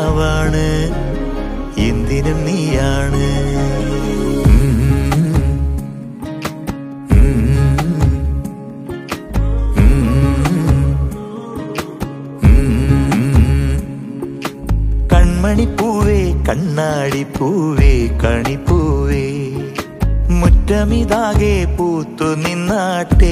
കിനാവാണ് എന്തിനും നീയാണ് ഉം. ഉം. കൺമണിപ്പൂവേ കണ്ണാടിപ്പൂവേ കണിപ്പൂവേ മുറ്റമിതാകെ പൂത്തു നിന്നാട്ടേ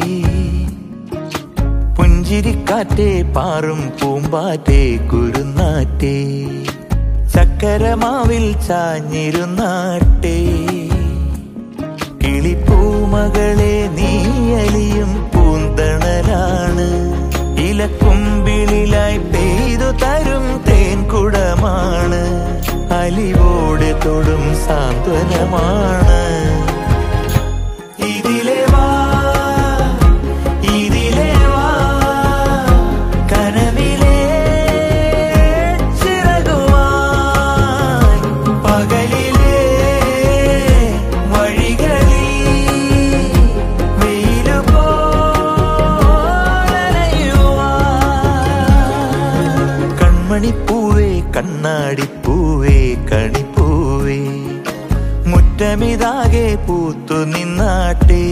പുഞ്ചിരിക്കാറ്റേ പാറും പൂമ്പാറ്റേ കുരുന്നാറ്റേ ചക്കരമാവിൽ ചാഞ്ഞിരുന്നാട്ടേ കിളിപ്പൂമകളെ നീയലിയും പൂന്തണലാണ് ഇലക്കുമ്പിളിലായി പെയ്തു തരും തേൻകുടമാണ് അലിവോടെ തൊടും സാന്ത്വനമാണ് ഇതിലെ വാ ഇതിലെ വാ കനവിലെ ചിറകുമായി പകലിലെ വഴികളിൽ വെയിലു പോലലയുവാൻ. കൺമണിപ്പൂവേ കണ്ണാടിപ്പൂവേ കണിപ്പൂവേ മുറ്റമിതാകെ പൂത്തു നിന്നാട്ടേ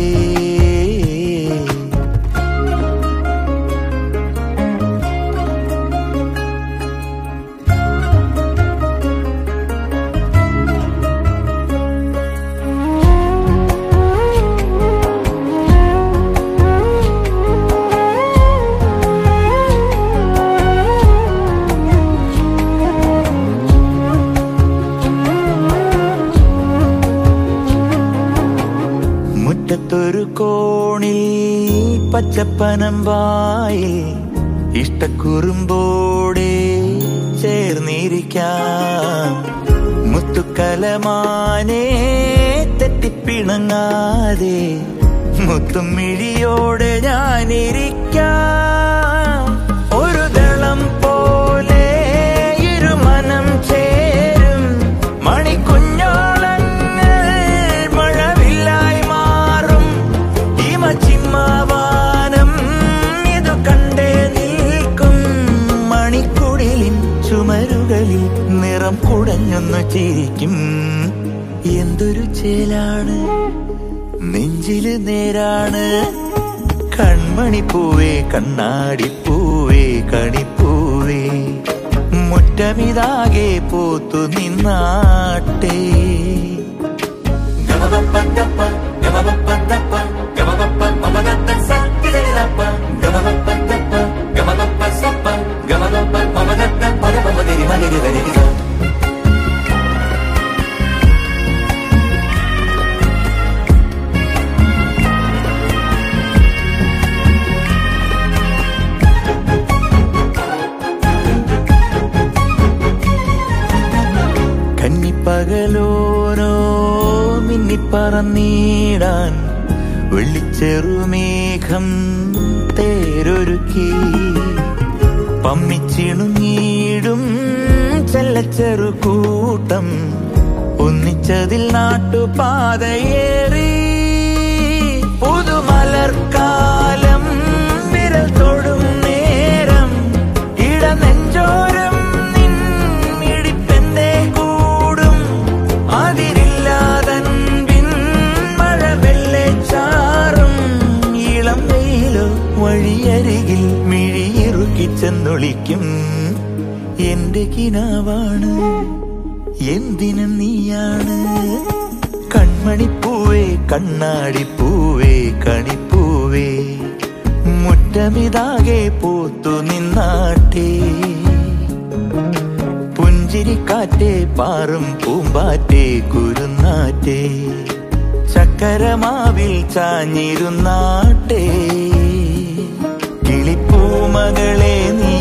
മുറ്റത്തൊരു കോണിൽ പച്ചപ്പനമ്പായിൽ ഇഷ്ടക്കുറുമ്പോടെ ചേർന്നിരിക്കാം മുത്തുക്കലമാനെ തെറ്റിപ്പിണങ്ങാതെ മുത്തും മിഴിയോടെ ഞാനിരിക്കാം ഒരു ദളം പോലെ ഇരുമനം ചേരും മണിക്കുഞ്ഞോളങ്ങൾ മഴവില്ലായി മാറും ഹിമചിമ്മാവാനം ഇതു കണ്ടേ നിൽക്കും മണിക്കുടിലിൻ ചുമരുകളിൽ നിറം കുടഞ്ഞൊന്നു ചിരിക്കും എന്തൊരു ചേലാണ് നെഞ്ചില് നേരാണ് കൺമണിപ്പൂവേ കണ്ണാടിപ്പൂവേ കണിപ്പൂവേ മുറ്റമിതാകെ പൂത്തു നിന്നാട്ടേ ഗമപപ്പത്തപ്പ, ഗമപപ്പത്തപ്പ, ഗമപപ്പ, മമദത്തസ, കിലലിലപ്പ, ഗമപപ്പത്തപ്പ, ഗമപപ്പസപ്പ, ഗമപപ്പ, മമദത്ത, പദപമതിരി മലിരി വരിരിക. കന്നിപ്പകലോരോ മിന്നിപ്പറന്നീടാൻ വെള്ളിച്ചെറുമേഘം തേരൊരുക്കി പമ്മിച്ചിണുങ്ങിയിടും ചെല്ലച്ചെറു കൂട്ടം ഒന്നിച്ചതിൽ നാട്ടുപാതയേറി പുതുമലർക്കാലം വിരൽ തൊടും നേരം ഇടനെഞ്ചോരം നിൻ ഇടിപ്പെന്തേ കൂടും അതിരില്ലാതൻപിൻ മഴവെള്ളെ ചാറും ഇളം വെയിലോ വഴിയരികിൽ മിഴിയിറുക്കി ചെന്നൊളിക്കും എന്റെ കിനാവാണ് എന്തിനും നീയാണ് കൺമണിപ്പൂവേ കണ്ണാടിപ്പൂവേ കണിപ്പൂവേ മുറ്റമിതാകെ പൂത്തു നിന്നാട്ടേ പുഞ്ചിരിക്കാറ്റേ പാറും പൂമ്പാറ്റേ കുരുന്നാറ്റേ ചക്കരമാവിൽ ചാഞ്ഞിരുന്നാട്ടേ കിളിപ്പൂമകളെ നീ